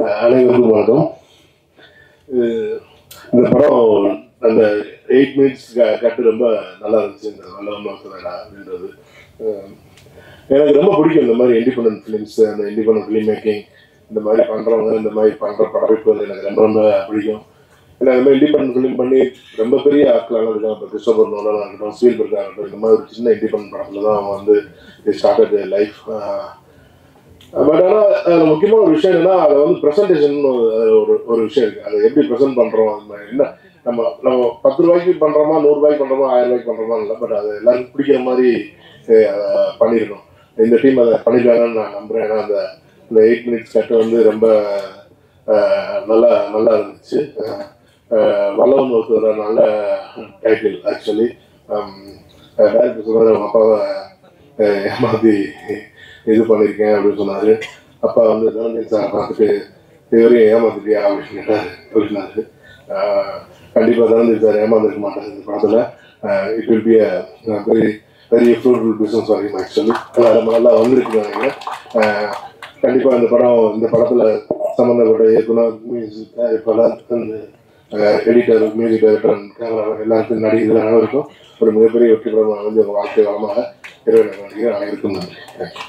அனைவருக்கும் வணக்கம் இது- இந்த படம் அந்த எயிட் மினிட்ஸ் கட்டு ரொம்ப நல்லா இருந்துச்சு இந்த வல்லவன் நோக்குறடா அப்படின்றது அஹ் எனக்கு ரொம்ப பிடிக்கும் இந்த மாதிரி இண்டிபெண்டன்ட் ஃபிலிம்ஸ் அந்த இண்டிபெண்டன்ட் ஃபிலிம் மேக்கிங் இந்த மாதிரி பண்ணுறவங்க இந்த மாதிரி பண்ணுற படப்பிடிப்புகள் எனக்கு ரொம்ப ரொம்ப பிடிக்கும் ஏன்னா இந்த மாதிரி இண்டிபெண்டன்ட் ஃபிலிம் பண்ணி ரொம்ப பெரிய ஆட்களாக இருக்காங்க இப்போ கிறிஸ்டோபர் நோலாக இருக்கட்டும் ஸ்பீல்பர்காக இருக்கட்டும் இந்த மாதிரி ஒரு சின்ன இண்டிபெண்டன்ட் படத்தில் தான் அவங்க வந்து ஸ்டார்டட் லைஃப் பட் ஆனால் அதில் முக்கியமான ஒரு விஷயம் என்னன்னா அதை வந்து ப்ரெசன்டேஷன் ஒரு ஒரு விஷயம் இருக்குது அதை எப்படி ப்ரெசென்ட் பண்ணுறோம் அது மாதிரி என்ன நம்ம நம்ம பத்து ரூபாய்க்கு பண்ணுறோமா நூறு ரூபாய்க்கு பண்ணுறோமா ஆயிரம் ரூபாய்க்கு பண்ணுறோமா இல்லை பட் அது எல்லாருக்கும் பிடிக்கிற மாதிரி அஹ், அதை பண்ணிடணும் இந்த டீம் அதை பண்ணிருக்காங்கன்னு நான் நம்புகிறேன் ஏன்னா அந்த இந்த எயிட் மினிட்ஸ் கட்டு வந்து ரொம்ப அஹ், நல்லா நல்லா இருந்துச்சு அஹ், அஹ், வல்லவன் ஒருத்தர் நல்ல டைட்டில் ஆக்சுவலி டேரக்டர் சொன்னார் அவங்க அப்பாவை அஹ், ஏமாத்தி இது பண்ணியிருக்கேன் அப்படின்னு சொன்னார் அப்பா வந்து தனஞ்சன் சார் பார்த்துட்டு இதுவரையும் ஏமாத்திட்டியா அப்படின்னு கேட்டார் அப்படின்னாரு கண்டிப்பாக தனஞ்சன் சார் ஏமாந்துருக்க மாட்டார் இந்த படத்தில் it will be a very very fruitful business for him actually நம்ம நல்லா வந்திருக்கு நினைக்கிறேன் கண்டிப்பாக இந்த படம் இந்த படத்தில் சம்மந்தப்பட்ட இயக்குனர் மியூசிக் தயாரிப்பாளர் எடிட்டர் மியூசிக் டைரக்டர் கேமரா எல்லாருக்கும் நடிகர்கள் அனைவருக்கும் ஒரு மிகப்பெரிய வெற்றி படமாக வந்து உங்கள் வாழ்க்கை வளமாக இறைவனை நடிகர் அனைவருக்கும் நன்றி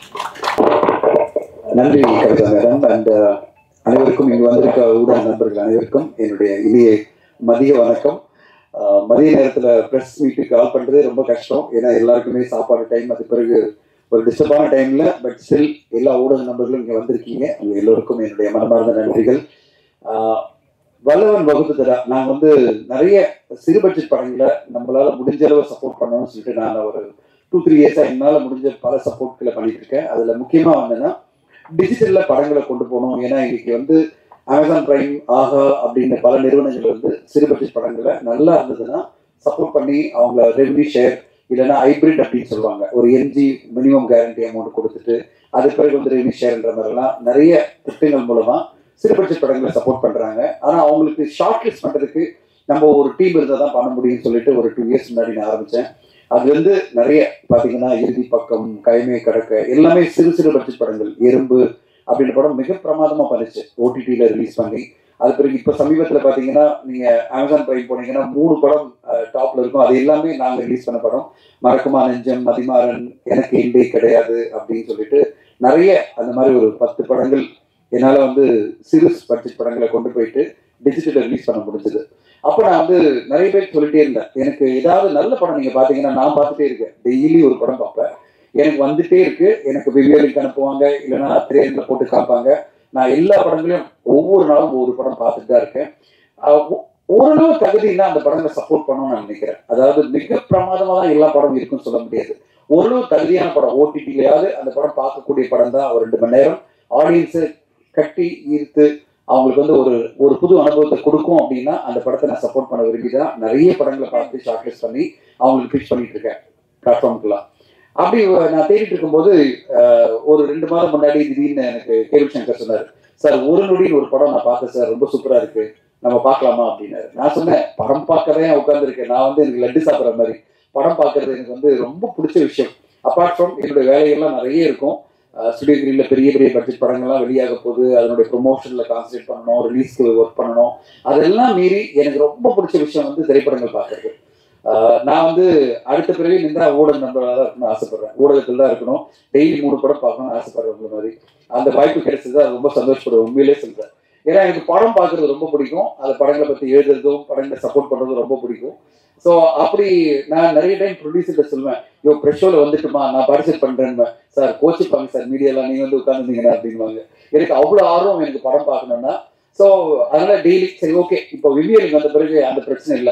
Thank you. நன்றி கவிதா மேடம் அண்ட் அனைவருக்கும் இங்கு வந்திருக்க ஊடக நண்பர்கள் அனைவருக்கும் என்னுடைய இனிய மதிய வணக்கம் அஹ், மதிய நேரத்தில் ப்ரெஸ் மீட்டுக்கு கால் பண்ணுறதே ரொம்ப கஷ்டம் ஏன்னா எல்லாருக்குமே சாப்பாடு டைம் அது பிறகு ஒரு டிஸ்டர்பான டைமில் பட் ஸ்டில் எல்லா ஊடக நண்பர்களும் இங்கே வந்திருக்கீங்க உங்க எல்லோருக்கும் என்னுடைய மனமார்ந்த நன்றிகள் அஹ், வல்லவன் வகுப்பு தரா நான் வந்து நிறைய சிறு பட்ஜெட் படங்களை நம்மளால முடிஞ்ச அளவு சப்போர்ட் பண்ணணும்னு சொல்லிட்டு நான் ஒரு டூ த்ரீ இயர்ஸாக என்னால் முடிஞ்ச பல சப்போர்ட்களை பண்ணிட்டு இருக்கேன் அதில் முக்கியமாக என்னன்னா டிஜிட்டல்ல படங்களை கொண்டு போகணும் ஏன்னா இன்னைக்கு வந்து அமேசான் பிரைம் ஆகா அப்படின்ற பல நிறுவனங்கள் வந்து சிறு பட்ஜெட் படங்களை நல்லா இருந்ததுன்னா சப்போர்ட் பண்ணி அவங்க ரெவன்யூ ஷேர் இல்லைன்னா ஹைபிரிட் அப்படின்னு சொல்லுவாங்க ஒரு என்ஜி மினிமம் கேரண்டி அமௌண்ட் கொடுத்துட்டு அது பிறகு வந்து ரெவன்யூ ஷேர்ன்ற மாதிரிலாம் நிறைய திட்டங்கள் மூலமா சிறு பட்ஜெட் படங்களை சப்போர்ட் பண்றாங்க ஆனா அவங்களுக்கு ஷார்ட் லிஸ்ட் பண்றதுக்கு நம்ம ஒரு டீம் இருந்தால் தான் பண்ண முடியும்னு சொல்லிட்டு ஒரு டூ இயர்ஸ் முன்னாடி நான் ஆரம்பிச்சேன் அது வந்து நிறைய பாத்தீங்கன்னா இறுதி பக்கம் கைமை கடக்க எல்லாமே சிறு சிறு பட்ஜெட் படங்கள் எறும்பு அப்படின்ற படம் மிக பிரமாதமா பண்ணுச்சு ஓடிடியில ரிலீஸ் பண்ணி அது பிறகு இப்ப சமீபத்துல பாத்தீங்கன்னா நீங்க அமேசான் பிரைம் போனீங்கன்னா மூணு படம் டாப்ல இருக்கும் அது எல்லாமே நாங்க ரிலீஸ் பண்ண படம் மறக்குமா நெஞ்சம் மதிமாறன் எனக்கு இண்டே கிடையாது அப்படின்னு சொல்லிட்டு நிறைய அந்த மாதிரி ஒரு பத்து படங்கள் என்னால வந்து சிறு பட்ஜெட் படங்களை கொண்டு போயிட்டு டிஜிட்டல் ரிலீஸ் பண்ண முடிஞ்சது அப்ப நான் வந்து நிறைய பேர் சொல்லிட்டே இருந்தேன் எனக்கு ஏதாவது நல்ல படம் நீங்க பாத்தீங்கன்னா நான் பார்த்துட்டே இருக்கேன் டெய்லி ஒரு படம் பார்ப்பேன் எனக்கு வந்துட்டே இருக்கு எனக்கு விவியலுக்கு அனுப்புவாங்க இல்லைன்னா திரையரங்கில் போட்டு காப்பாங்க நான் எல்லா படங்களையும் ஒவ்வொரு நாளும் ஒவ்வொரு படம் பார்த்துட்டு தான் இருக்கேன் அஹ் ஒ- ஓரளவு தகுதினா அந்த படங்களை சப்போர்ட் பண்ணணும்னு நான் நினைக்கிறேன் அதாவது மிக பிரமாதமா தான் எல்லா படமும் இருக்குன்னு சொல்ல முடியாது ஓரளவு தகுதியான படம் ஓடிடிலையாவது அந்த படம் பார்க்கக்கூடிய படம் தான் ஒரு ரெண்டு மணி நேரம் ஆடியன்ஸை கட்டி ஈர்த்து அவங்களுக்கு வந்து ஒரு ஒரு புது அனுபவத்தை கொடுக்கும் அப்படின்னா அந்த படத்தை நான் சப்போர்ட் பண்ண விரும்பி தான் நிறைய படங்களை பார்த்து ஷார்ட்லிஸ்ட் பண்ணி அவங்களுக்கு பிச் பண்ணிட்டு இருக்கேன் பிளாட்ஃபார்முக்குலாம் அப்படி நான் தேடிட்டு இருக்கும்போது அஹ், ஒரு ரெண்டு மாதம் முன்னாடி திடீர்னு எனக்கு கேள்வி சங்கர் சொன்னார் சார் ஒரு நொடியில் ஒரு படம் நான் பார்த்தேன் சார் ரொம்ப சூப்பரா இருக்கு நம்ம பார்க்கலாமா அப்படின்னாரு நான் சொன்னேன் படம் பார்க்கவே உட்காந்துருக்கேன் நான் வந்து எனக்கு லட்டு சாப்பிட்ற மாதிரி படம் பார்க்கறது எனக்கு வந்து ரொம்ப பிடிச்ச விஷயம் அப்பார்ட் ஃப்ரம் என்னுடைய வேலைகள்லாம் நிறைய இருக்கும் ஸ்டுடியோ கிரீன்ல பெரிய பெரிய பட்ஜெட் படங்கள்லாம் வெளியாக போகுது அதனுடைய ப்ரொமோஷன்ல கான்சன்ட்ரேட் பண்ணணும் ரிலீஸ்க்கு ஒர்க் பண்ணணும் அதெல்லாம் மீறி எனக்கு ரொம்ப பிடிச்ச விஷயம் வந்து திரைப்படங்கள் பார்க்கறது ஆஹ் நான் வந்து அடுத்த பிறகு நின்றா ஊடக நண்பராக தான் இருக்கணும்னு ஆசைப்படுறேன் ஊடகத்தில் தான் இருக்கணும் டெய்லி மூணு படம் பார்க்கணும்னு ஆசைப்படுறேன் உங்களை மாதிரி அந்த வாய்ப்பு கிடைச்சது அது ரொம்ப சந்தோஷப்படுவேன் உண்மையிலே சொல்றேன் ஏன்னா எனக்கு படம் பார்க்கறது ரொம்ப பிடிக்கும் அந்த படங்களை பத்தி எழுதுறதும் படங்களை சப்போர்ட் பண்றதும் ரொம்ப பிடிக்கும் ஸோ அப்படி நான் நிறைய டைம் ப்ரொடியூசர்கிட்ட சொல்லுவேன் யோ ப்ரெஷோல வந்துட்டுமா நான் பார்ட்டிசிபேட் பண்றேன்னு சார் கோச்சிப்பாங்க சார் மீடியாலாம் நீங்க வந்து உட்காந்துருந்தீங்கன்னா அப்படின்வாங்க எனக்கு அவ்வளோ ஆர்வம் எனக்கு படம் பார்க்கணும்னா ஸோ அதனால டெய்லி சரி ஓகே இப்போ விவியலுக்கு வந்த பிறகு அந்த பிரச்சனை இல்லை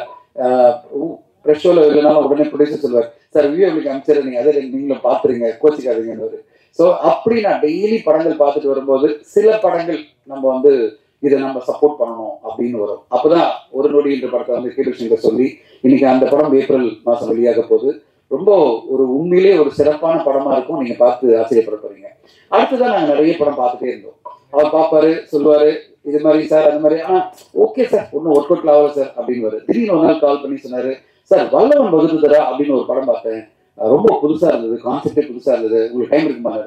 ப்ரெஷோல இல்லைனாலும் உடனே ப்ரொடியூசர் சொல்லுவார் சார் விவியலுக்கு அனுப்பிச்சிட நீங்க அதை நீங்களும் பார்த்துருங்க கோச்சிக்காதீங்கன்னு ஸோ அப்படி நான் டெய்லி படங்கள் பார்த்துட்டு வரும்போது சில படங்கள் நம்ம வந்து இதை நம்ம சப்போர்ட் பண்ணணும் அப்படின்னு வரும் அப்பதான் ஒரு நொடி என்ற படத்தை வந்து கீழ் சொல்லி இன்னைக்கு அந்த படம் ஏப்ரல் மாசம் வெளியாக போகுது ரொம்ப ஒரு உண்மையிலே ஒரு சிறப்பான படமா இருக்கும் நீங்க பார்த்து ஆச்சரியப்பட போறீங்க அடுத்ததான் நாங்க நிறைய படம் பார்த்துட்டே இருந்தோம் அவர் பார்ப்பாரு சொல்லுவாரு இது மாதிரி சார் அது மாதிரி ஆ ஓகே சார் ஒன்றும் ஒர்க் அவுட் ஆகல சார் அப்படின்னு வரு திடீர்னு ஒரு நாள் கால் பண்ணி சொன்னாரு சார் வல்லவன் வகுத்து தரா அப்படின்னு ஒரு படம் பார்த்தேன் அஹ் ரொம்ப புதுசா இருந்தது கான்செப்டே புதுசா இருந்தது உங்களுக்கு டைம் இருக்குமா ஐயோ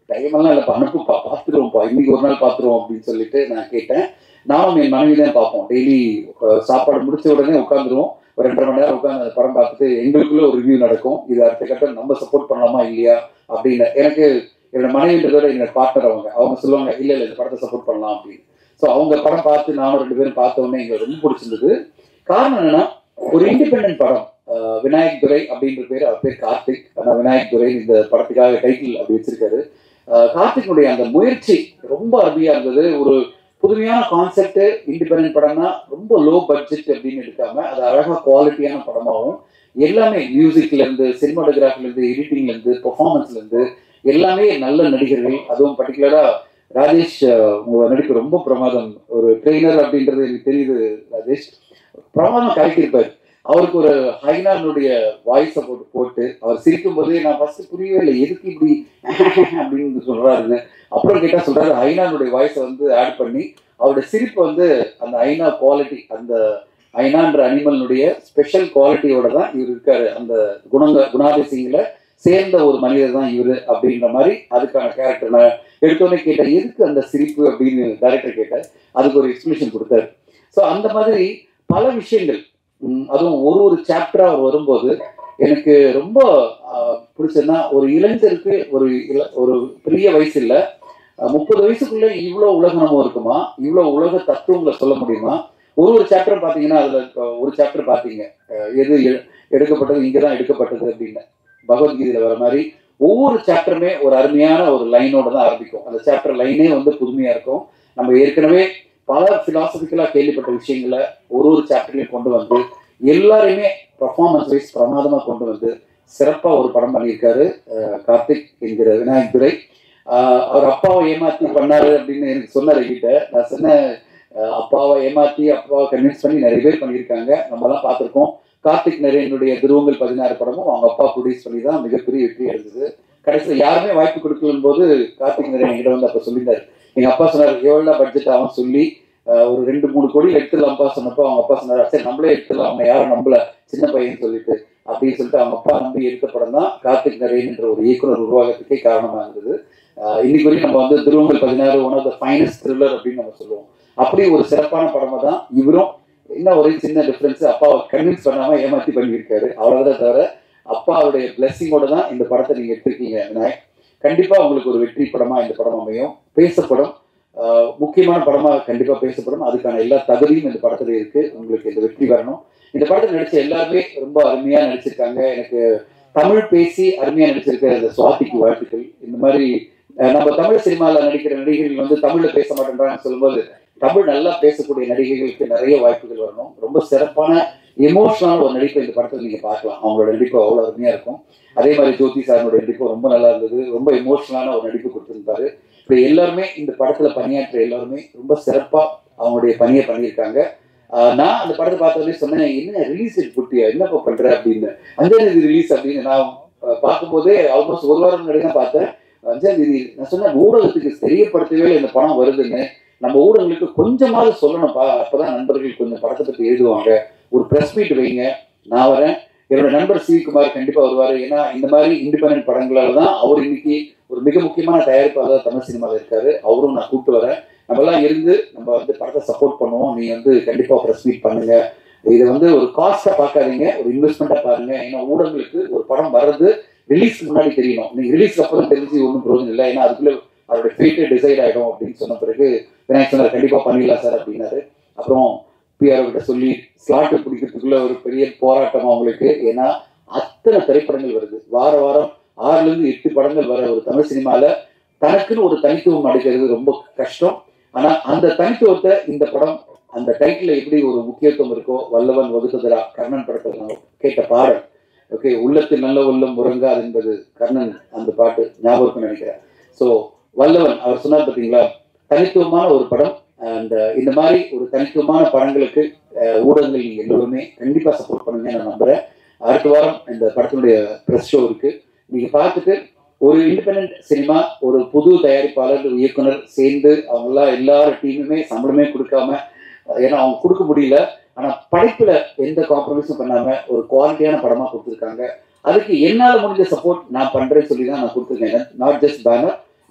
டைம் எல்லாம் இல்லைப்பா அனுப்புப்பா பார்த்துருவோம்ப்பா இன்னைக்கு ஒரு நாள் பார்த்துருவோம் அப்படின்னு சொல்லிட்டு நான் கேட்டேன் நானும் என் மனைவி தான் பார்ப்போம் டெய்லி சாப்பாடு முடிச்ச உடனே உட்காந்துருவோம் ஒரு ரெண்டரை மணி நேரம் உட்காந்து அந்த படம் பார்த்துட்டு எங்களுக்குள்ள ஒரு ரிவ்யூ நடக்கும் இது அடுத்த கட்டம் நம்ம சப்போர்ட் பண்ணலாமா இல்லையா அப்படின்னு எனக்கு என்னோட மனைவின்றதோட என்னோட பார்ட்னர் அவங்க அவங்க சொல்லுவாங்க இல்ல இல்ல இந்த படத்தை சப்போர்ட் பண்ணலாம் அப்படின்னு ஸோ அவங்க படம் பார்த்து நானும் ரெண்டு பேரும் பார்த்த உடனே எங்களுக்கு ரொம்ப பிடிச்சிருந்தது காரணம் என்னன்னா ஒரு இண்டிபெண்டன்ட் படம் அஹ் விநாயக் துரை அப்படின்ற பேர் அவர் பேர் கார்த்திக் ஆனால் விநாயக் துரை இந்த படத்துக்காக டைட்டில் அப்படி வச்சிருக்காரு அஹ் கார்த்திக்குடைய அந்த முயற்சி ரொம்ப அருமையா இருந்தது ஒரு புதுமையான கான்செப்ட் இண்டிபெண்டன்ட் படம்னா ரொம்ப லோ பட்ஜெட் அப்படின்னு எடுக்காம அது அழகா குவாலிட்டியான படமாகவும் எல்லாமே மியூசிக்ல இருந்து சினிமாட்டோகிராஃபில இருந்து எடிட்டிங்ல இருந்து பெர்ஃபார்மன்ஸ்ல இருந்து எல்லாமே நல்ல நடிகர்கள் அதுவும் பர்டிகுலரா ராஜேஷ் அஹ், உங்க நடிப்பு ரொம்ப பிரமாதம் ஒரு ட்ரெயினர் அப்படின்றது எனக்கு தெரியுது ராஜேஷ் பிரமாதம் கலக்கியிருப்பார் அவருக்கு ஒரு ஹைனானுடைய வாய்ஸை போட்டு போட்டு அவர் சிரிக்கும் போதே நான் ஃபர்ஸ்ட் புரியவே இல்லை எதுக்கு இப்படி அப்படின்னு சொல்றாருன்னு அப்புறம் கேட்டா சொல்றாரு ஐநானுடைய வாய்ஸை வந்து ஆட் பண்ணி அவருடைய சிரிப்பு வந்து அந்த ஐநா குவாலிட்டி அந்த ஐநான்ற அனிமலினுடைய ஸ்பெஷல் குவாலிட்டியோட தான் இவர் இருக்காரு அந்த குணங்க குணாதிசயங்களை சேர்ந்த ஒரு மனிதர் தான் இவரு அப்படின்ற மாதிரி அதுக்கான கேரக்டர் நான் எடுத்தோடனே கேட்டேன் எதுக்கு அந்த சிரிப்பு அப்படின்னு டைரக்டர் கேட்டேன் அதுக்கு ஒரு எக்ஸ்பிளேஷன் கொடுத்தாரு ஸோ அந்த மாதிரி பல விஷயங்கள் உம், அதுவும் ஒரு ஒரு சாப்டரா அவர் வரும்போது எனக்கு ரொம்ப ஆஹ், பிடிச்சதுன்னா ஒரு இளைஞருக்கு ஒரு இள- ஒரு பெரிய வயசு இல்லை முப்பது வயசுக்குள்ள இவ்வளோ உலகணமும் இருக்குமா இவ்வளோ உலக தத்துவங்களை சொல்ல முடியுமா ஒரு ஒரு சாப்டர் பார்த்தீங்கன்னா அதில் ஒரு சாப்டர் பார்த்தீங்க அஹ், எது எ- எடுக்கப்பட்டது இங்கே தான் எடுக்கப்பட்டது அப்படின்னு பகவத்கீதையில் வர மாதிரி ஒவ்வொரு சாப்டருமே ஒரு அருமையான ஒரு லைனோட தான் ஆரம்பிக்கும் அந்த சாப்டர் லைனே வந்து புதுமையாக இருக்கும் நம்ம ஏற்கனவே பல ஃபிலாசபிக்கலாக கேள்விப்பட்ட விஷயங்களை ஒரு ஒரு சாப்டர்லையும் கொண்டு வந்து எல்லாரையுமே பர்ஃபார்மன்ஸ் வைஸ் பிரமாதமாக கொண்டு வந்து சிறப்பாக ஒரு படம் பண்ணியிருக்காரு அஹ், கார்த்திக் என்கிற விநாயக் துரை ஆஹ் அவர் அப்பாவை ஏமாத்தி பண்ணாரு அப்படின்னு எனக்கு சொன்னார் என்கிட்ட நான் சொன்னேன் அஹ் அப்பாவை ஏமாத்தி அப்பாவை கன்வின்ஸ் பண்ணி நிறைய பேர் பண்ணியிருக்காங்க நம்மலாம் பார்த்துருக்கோம் கார்த்திக் நரேனுடைய துருவங்கள் பதினாறு படமும் அவங்க அப்பா ப்ரொடியூஸ் பண்ணி தான் மிகப்பெரிய வெற்றி அடைஞ்சது கடைசியில் யாருமே வாய்ப்பு கொடுக்கலும் போது கார்த்திக் நரேன் என்கிட்ட வந்து அப்போ சொல்லியிருந்தாரு எங்க அப்பா சொன்னார் எவ்வளோ பட்ஜெட் ஆகும் சொல்லி ஆஹ் ஒரு ரெண்டு மூணு கோடி எடுத்துடலாம்ப்பா சொன்னப்போ அவங்க அப்பா சொன்னார் சரி நம்மளே எடுத்துடலாம் அவங்க யாரும் நம்பல சின்ன பையன் சொல்லிட்டு அப்படின்னு சொல்லிட்டு அவங்க அப்பா நம்பி எடுத்த படம் தான் கார்த்திக் நரேன் என்ற ஒரு இயக்குனர் உருவாகத்துக்கே காரணமாக இருந்தது ஆஹ் இன்னைக்கு வரைக்கும் நம்ம வந்து Dhuruvangal Pathinaaru one of the finest thriller அப்படின்னு நம்ம சொல்லுவோம் அப்படி ஒரு சிறப்பான படமா தான் இவரும் என்ன ஒரு சின்ன டிஃபரன்ஸ் அப்பாவை கன்வின்ஸ் பண்ணாம ஏமாத்தி பண்ணியிருக்காரு அவ்வளவுதான் தவிர அப்பாவுடைய பிளெஸிங்கோட தான் இந்த படத்தை நீங்க எடுத்திருக்கீங்க விநாயக் கண்டிப்பா உங்களுக்கு ஒரு வெற்றி படமா இந்த படம் அமையும் பேசப்படும் ஆஹ் முக்கியமான படமா கண்டிப்பா பேசப்படும் அதுக்கான எல்லா தகுதியும் இந்த படத்துல இருக்கு உங்களுக்கு இந்த வெற்றி வரணும் இந்த படத்துல நடிச்ச எல்லாருமே ரொம்ப அருமையா நடிச்சிருக்காங்க எனக்கு தமிழ் பேசி அருமையா நடிச்சிருக்க இந்த சுவாதிக்கு வாழ்த்துக்கள் இந்த மாதிரி அஹ் நம்ம தமிழ் சினிமால நடிக்கிற நடிகர்கள் வந்து தமிழ்ல பேச மாட்டேன்றாங்க சொல்லும்போது தமிழ் நல்லா பேசக்கூடிய நடிகைகளுக்கு நிறைய வாய்ப்புகள் வரணும் ரொம்ப சிறப்பான எமோஷனலான ஒரு நடிப்பை இந்த படத்தில் நீங்க பார்க்கலாம் அவங்களோட நடிப்பு அவ்வளவு அருமையா இருக்கும் அதே மாதிரி ஜோதி சாரோட நடிப்பு ரொம்ப நல்லா இருந்தது ரொம்ப எமோஷனலான ஒரு நடிப்பு கொடுத்திருந்தாரு இப்படி எல்லாருமே இந்த படத்துல பணியாற்ற எல்லாருமே ரொம்ப சிறப்பா அவங்களுடைய பணியை பண்ணியிருக்காங்க ஆஹ் நான் அந்த படத்தை பார்த்தோன்னே சொன்னேன் என்ன ரிலீஸ் குட்டியா என்னப்பா பண்ற அப்படின்னு அஞ்சாம் தேதி ரிலீஸ் அப்படின்னு நான் ஆஹ் பார்க்கும்போதே ஆல்மோஸ்ட் ஒரு வாரம் முன்னாடி தான் பார்த்தேன் அஞ்சாம் தேதி நான் சொன்னேன் ஊடகத்துக்கு தெரியப்படுத்தவே இல்லை இந்த படம் வருதுன்னு நம்ம ஊடகங்களுக்கு கொஞ்சமாவது சொல்லணும்ப்பா அப்பதான் நண்பர்கள் கொஞ்சம் படத்தை பத்தி எழுதுவாங்க ஒரு ப்ரெஸ் மீட் வைங்க நான் வரேன் என்னோட நண்பர் சி குமார் கண்டிப்பா வருவாரு ஏன்னா இந்த மாதிரி இண்டிபெண்டன்ட் படங்களால தான் அவர் இன்னைக்கு ஒரு மிக முக்கியமான தயாரிப்பாளர் தமிழ் சினிமாவில் இருக்காரு அவரும் நான் கூப்பிட்டு வரேன் நம்ம எல்லாம் இருந்து நம்ம வந்து படத்தை சப்போர்ட் பண்ணுவோம் நீங்க வந்து கண்டிப்பா ப்ரெஸ் மீட் பண்ணுங்க இதை வந்து ஒரு காஸ்டா பார்க்காதீங்க ஒரு இன்வெஸ்ட்மெண்ட்டா பாருங்க ஏன்னா ஊடகங்களுக்கு ஒரு படம் வர்றது ரிலீஸ்க்கு முன்னாடி தெரியணும் நீங்க ரிலீஸ்க்கு அப்புறம் தெரிஞ்சு ஒன்றும் பிரயோஜனம் இல்லை ஏன்னா அதுக்குள்ள அதோட ஃபேட்டே டிசைட் ஆகிடும் அப்படின்னு சொன்ன பிறகு விநாயக் சொன்னார் கண்டிப்பா பண்ணிடலாம் சார் அப்படின்னாரு அப்புறம் பிஆர் கிட்ட சொல்லி ஸ்லாட்டு பிடிக்கிறதுக்குள்ள ஒரு பெரிய போராட்டம் அவங்களுக்கு ஏன்னா அத்தனை திரைப்படங்கள் வருது வார வாரம் ஆறுல இருந்து எட்டு படங்கள் வர ஒரு தமிழ் சினிமால தனக்குன்னு ஒரு தனித்துவம் அடைக்கிறது ரொம்ப கஷ்டம் ஆனா அந்த தனித்துவத்தை இந்த படம் அந்த டைட்டில் எப்படி ஒரு முக்கியத்துவம் இருக்கோ வல்லவன் வகுத்ததரா கர்ணன் படத்தில் நான் கேட்ட பாடல் ஓகே உள்ளத்தில் நல்ல உள்ளம் உறங்காது என்பது கர்ணன் அந்த பாட்டு ஞாபகம் நினைக்கிறேன் ஸோ வல்லவன் அவர் சொன்னார் பார்த்தீங்களா தனித்துவமான ஒரு படம் அண்ட் இந்த மாதிரி ஒரு தனித்துவமான படங்களுக்கு அஹ், ஊடகங்கள் நீங்க எல்லோருமே கண்டிப்பா சப்போர்ட் பண்ணுங்க நான் நம்புறேன் அடுத்த வாரம் இந்த படத்தினுடைய ப்ரெஸ் ஷோ இருக்கு நீங்க பார்த்துட்டு ஒரு இண்டிபெண்ட் சினிமா ஒரு புது தயாரிப்பாளர் ஒரு இயக்குனர் சேர்ந்து அவங்கெல்லாம் எல்லார் டீமுமே சம்பளமே கொடுக்காம அஹ், ஏன்னா அவங்க கொடுக்க முடியல ஆனா படைப்புல எந்த காம்ப்ரமைஸும் பண்ணாம ஒரு குவாலிட்டியான படமா கொடுத்துருக்காங்க அதுக்கு என்னால முடிஞ்ச சப்போர்ட் நான் பண்றேன்னு சொல்லி தான் நான் கொடுத்துருக்கேன் நாட் ஜஸ்ட் பேனர்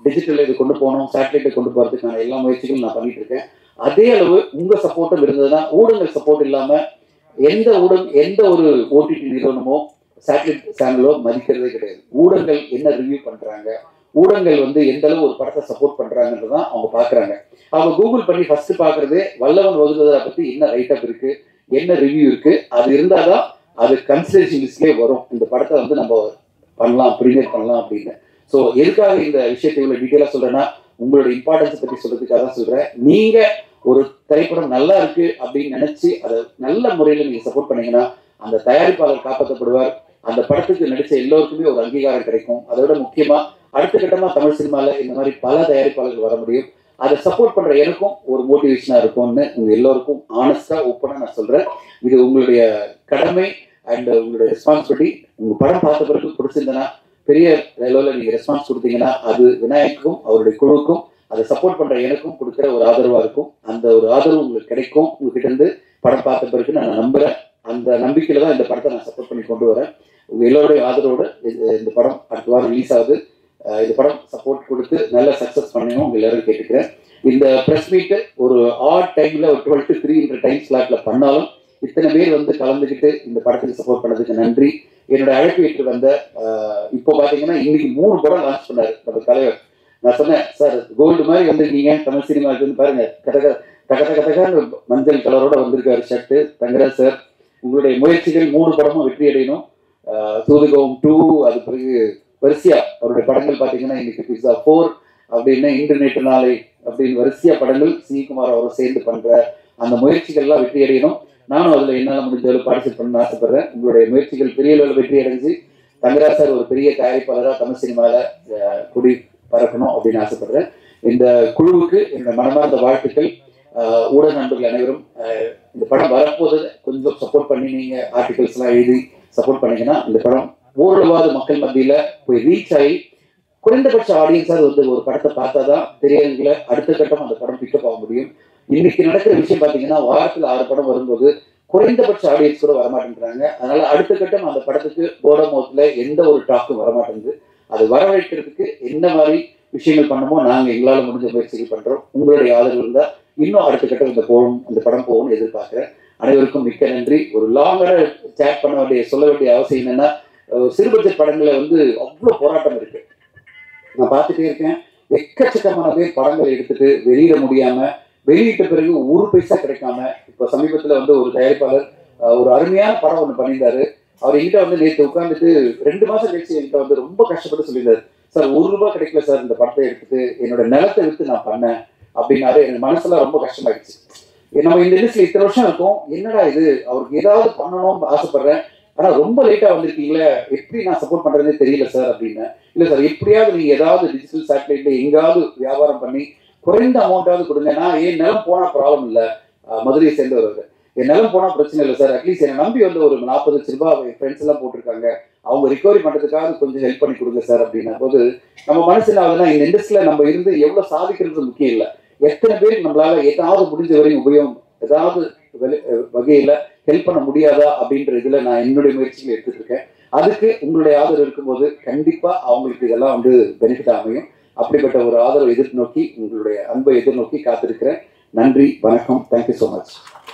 டிஜிட்டல் இது கொண்டு போகணும் சேட்டலைட்டை கொண்டு போகிறதுக்கான எல்லா முயற்சிகளும் நான் பண்ணிட்டு இருக்கேன் அதே அளவு உங்க சப்போர்ட்டும் இருந்ததுன்னா ஊடகங்கள் சப்போர்ட் இல்லாம எந்த ஊடகம் எந்த ஒரு ஓடிடி நிறுவனமோ சேட்டலைட் சேனலோ மதிக்கிறதே கிடையாது ஊடகங்கள் என்ன ரிவ்யூ பண்றாங்க ஊடகங்கள் வந்து எந்த அளவு ஒரு படத்தை சப்போர்ட் பண்றாங்கன்றது தான் அவங்க பாக்குறாங்க அவங்க கூகுள் பண்ணி ஃபர்ஸ்ட் பாக்குறது வல்லவன் வகுந்ததை பத்தி என்ன ரைட் அப் இருக்கு என்ன ரிவ்யூ இருக்கு அது இருந்தாதான் அது கன்சிடரேஷன் லிஸ்ட்லேயே வரும் இந்த படத்தை வந்து நம்ம பண்ணலாம் ப்ரீமியர் பண்ணலாம் அப்படின்னு ஸோ எதுக்காக இந்த விஷயத்தை இவ்வளோ டீட்டெயிலாக சொல்றேன்னா உங்களோட இம்பார்ட்டன்ஸ் பற்றி சொல்றதுக்காக தான் சொல்றேன் நீங்க ஒரு திரைப்படம் நல்லா இருக்கு அப்படின்னு நினைச்சு அதை நல்ல முறையில் நீங்க சப்போர்ட் பண்ணீங்கன்னா அந்த தயாரிப்பாளர் காப்பாற்றப்படுவார் அந்த படத்துக்கு நடிச்ச எல்லோருக்குமே ஒரு அங்கீகாரம் கிடைக்கும் அதை விட முக்கியமா அடுத்த கட்டமா தமிழ் சினிமால இந்த மாதிரி பல தயாரிப்பாளர்கள் வர முடியும் அதை சப்போர்ட் பண்ற எனக்கும் ஒரு மோட்டிவேஷனா இருக்கும்னு உங்க எல்லோருக்கும் ஆனஸ்டா ஓப்பனா நான் சொல்றேன் இது உங்களுடைய கடமை அண்ட் உங்களுடைய ரெஸ்பான்சிபிலிட்டி உங்க படம் பார்த்த பிறகு பிடிச்சிருந்தனா பெரிய லெவலில் நீங்க ரெஸ்பான்ஸ் கொடுத்தீங்கன்னா அது விநாயக்குக்கும் அவருடைய குழுவுக்கும் அதை சப்போர்ட் பண்ற எனக்கும் கொடுக்குற ஒரு ஆதரவா இருக்கும் அந்த ஒரு ஆதரவு உங்களுக்கு கிடைக்கும் உங்ககிட்ட இருந்து படம் பார்த்த பிறகு நான் நம்புறேன் அந்த நம்பிக்கையில தான் இந்த படத்தை நான் சப்போர்ட் பண்ணி கொண்டு வரேன் உங்க எல்லோருடைய ஆதரவோட இது- இந்த படம் அடுத்த வாரம் ரிலீஸ் ஆகுது அஹ் இந்த படம் சப்போர்ட் கொடுத்து நல்ல சக்ஸஸ் பண்ணணும் உங்க எல்லாரும் கேட்டுக்கிறேன் இந்த ப்ரெஸ் மீட்டு ஒரு ஆட் டைம்ல ஒரு டுவெல் டு த்ரீன்ற டைம் ஸ்லாட்ல பண்ணாலும் இத்தனை பேர் வந்து கலந்துக்கிட்டு இந்த படத்துக்கு சப்போர்ட் பண்ணதுக்கு நன்றி என்னோட அழைப்பு ஏற்று வந்த அஹ், இப்போ பாத்தீங்கன்னா இன்னைக்கு மூணு படம் லான்ச் பண்ணாரு நம்ம தலைவர் நான் சொன்னேன் சார் கோல்டு மாதிரி வந்திருக்கீங்க தமிழ் சினிமாவுக்கு வந்து பாருங்க கத கத கத கதன்னு மஞ்சள் கலரோட வந்திருக்காரு ஷர்ட்டு தங்கராஜ் சார் உங்களுடைய முயற்சிகள் மூணு படமும் வெற்றி அடையணும் அஹ், தூதுகோம் டூ அது பிறகு வரிசையா அவருடைய படங்கள் பாத்தீங்கன்னா இன்னைக்கு பிஸா ஃபோர் அப்படின்னு இன்று நேற்று நாளை அப்படின்னு வரிசையா படங்கள் சிகுமார் அவரும் சேர்ந்து பண்ற அந்த முயற்சிகள்லாம் வெற்றி அடையணும் நானும் அதுல என்னால முடிஞ்ச அளவு பார்ட்டிசிபேட் பண்ண ஆசைப்படுறேன் உங்களுடைய முயற்சிகள் பெரிய அளவில் வெற்றி அடைஞ்சு தங்கராஜ் சார் ஒரு பெரிய தயாரிப்பாளராக தமிழ் சினிமால அஹ், குடி பறக்கணும் அப்படின்னு ஆசைப்படுறேன் இந்த குழுவுக்கு என்னோட மனமார்ந்த வாழ்த்துக்கள் அஹ், ஊடக நண்பர்கள் அனைவரும் அஹ், இந்த படம் வரப்போது கொஞ்சம் சப்போர்ட் பண்ணி நீங்க ஆர்டிகல்ஸ் எல்லாம் எழுதி சப்போர்ட் பண்ணீங்கன்னா இந்த படம் ஓரளவாத மக்கள் மத்தியில போய் ரீச் ஆகி குறைந்தபட்ச ஆடியன்ஸாக வந்து ஒரு படத்தை பார்த்தாதான் திரையரங்குல அடுத்த கட்டம் அந்த படம் பிக்கப் ஆக முடியும் இன்னைக்கு நடக்கிற விஷயம் பாத்தீங்கன்னா வாரத்துல ஆறு படம் வரும்போது குறைந்தபட்ச ஆடியன்ஸ் கூட வரமாட்டேங்கிறாங்க அதனால அடுத்த கட்டம் அந்த படத்துக்கு போடமோத்துல எந்த ஒரு டாக்கும் வரமாட்டேங்குது அது வரவேற்கிறதுக்கு என்ன மாதிரி விஷயங்கள் பண்ணமோ நாங்க எங்களால முடிஞ்ச முயற்சிகள் பண்றோம் உங்களுடைய ஆதரவு இருந்தா இன்னும் அடுத்த கட்டம் இந்த போகும் இந்த படம் போகும்னு எதிர்பார்க்கிறேன் அனைவருக்கும் மிக்க நன்றி ஒரு லாங்கரா சேட் பண்ண வேண்டிய சொல்ல வேண்டிய அவசியம் என்னன்னா அஹ் சிறு பட்ஜெட் படங்களை வந்து அவ்வளவு போராட்டம் இருக்கு நான் பார்த்துட்டே இருக்கேன் எக்கச்சக்கமான பேர் படங்களை எடுத்துட்டு வெளியிட முடியாம வெளியிட்ட பிறகு ஒரு பைசா கிடைக்காம இப்ப சமீபத்துல வந்து ஒரு தயாரிப்பாளர் அஹ், ஒரு அருமையான படம் ஒன்று பண்ணியிருந்தாரு அவர் என்கிட்ட வந்து நேற்று உட்காந்துட்டு ரெண்டு மாசம் கழிச்சு என்கிட்ட வந்து ரொம்ப கஷ்டப்பட்டு சொல்லியிருந்தாரு சார் ஒரு ரூபாய் கிடைக்கல சார் இந்த படத்தை எடுத்துட்டு என்னோட நிலத்தை வித்து நான் பண்ணேன் அப்படின்னாரு எனக்கு மனசுல ரொம்ப கஷ்டமாயிடுச்சு நம்ம இந்த இண்டஸ்ட்ரியில் இத்தனை வருஷம் இருக்கும் என்னடா இது அவருக்கு ஏதாவது பண்ணணும்னு ஆசைப்படுறேன் ஆனா ரொம்ப லேட்டா வந்திருக்கீங்களே எப்படி நான் சப்போர்ட் பண்றதுனே தெரியல சார் அப்படின்னு இல்ல சார் எப்படியாவது நீங்க ஏதாவது டிஜிட்டல் சேட்டலைட்ல எங்காவது வியாபாரம் பண்ணி குறைந்த அமௌண்ட்டாவது கொடுங்க நான் என் நிலம் போனா ப்ராப்ளம் இல்ல அஹ் மதுரையை சேர்ந்தவர் அவரு. என் நிலம் போனா பிரச்சனை இல்லை சார் அட்லீஸ்ட் என்னை நம்பி வந்து ஒரு நாற்பது லட்ச ரூபாய் என் ஃப்ரெண்ட்ஸ் எல்லாம் போட்டிருக்காங்க அவங்க ரிகவரி பண்றதுக்காக கொஞ்சம் ஹெல்ப் பண்ணி கொடுங்க சார் அப்படின்னா போது நம்ம மனசுல ஆகுதுன்னா இந்த இண்டஸ்ட்ரியில நம்ம இருந்து எவ்வளவு சாதிக்கிறது முக்கியம் இல்லை எத்தனை பேருக்கு நம்மளால ஏதாவது முடிஞ்ச வரையும் உபயோகம் ஏதாவது வெளி- அஹ் வகையில ஹெல்ப் பண்ண முடியாதா அப்படின்ற இதுல நான் என்னுடைய முயற்சிகள் எடுத்துட்டு இருக்கேன் அதுக்கு உங்களுடைய ஆதரவு இருக்கும்போது கண்டிப்பா அவங்களுக்கு இதெல்லாம் வந்து பெனிஃபிட் அமையும் அப்படிப்பட்ட ஒரு ஆதரவு எதிர்நோக்கி உங்களுடைய அன்பை எதிர்நோக்கி காத்திருக்கிறேன் நன்றி வணக்கம் தேங்க்யூ ஸோ மச்